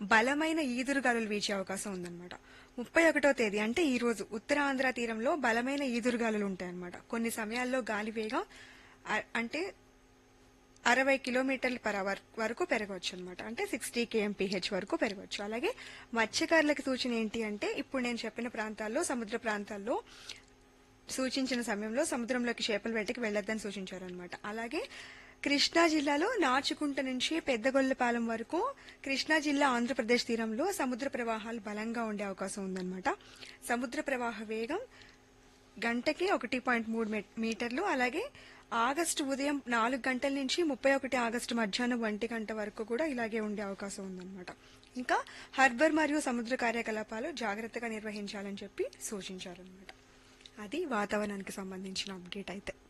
బలమైన ఈదురుగాలులు వీచే అవకాశం ఉందన్నమాట ముప్పై ఒకటో తేదీ అంటే ఈ రోజు ఉత్తరాంధ్ర తీరంలో బలమైన ఈదురుగాలులు ఉంటాయన్నమాట కొన్ని సమయాల్లో గాలి వేగం అ- అంటే అరవై కిలోమీటర్ల పర్ అవర్ వరకు పెరగవచ్చు అనమాట అంటే సిక్స్టీ కేఎంపీహెచ్ వరకు పెరగవచ్చు అలాగే మత్స్యకారులకు సూచన ఏంటి అంటే ఇప్పుడు నేను చెప్పిన ప్రాంతాల్లో సముద్ర ప్రాంతాల్లో సూచించిన సమయంలో సముద్రంలోకి చేపల వేటకి వెళ్లొద్దని సూచించారనమాట అలాగే కృష్ణా జిల్లాలో నాచుకుంట నుంచి పెద్దగొల్లపాలెం వరకు కృష్ణా జిల్లా ఆంధ్రప్రదేశ్ తీరంలో సముద్ర ప్రవాహాలు బలంగా ఉండే అవకాశం ఉందన్నమాట సముద్ర ప్రవాహ వేగం గంటకి ఒకటి పాయింట్ మూడు మీ- మీటర్లు అలాగే ఆగస్టు ఉదయం నాలుగు గంటల నుంచి ముప్పై ఒకటి ఆగస్టు మధ్యాహ్నం ఒంటి గంట వరకు కూడా ఇలాగే ఉండే అవకాశం ఉందన్నమాట ఇంకా హార్బర్ మరియు సముద్ర కార్యకలాపాలు జాగ్రత్తగా నిర్వహించాలని చెప్పి సూచించారనమాట అది వాతావరణానికి సంబంధించిన అప్డేట్ అయితే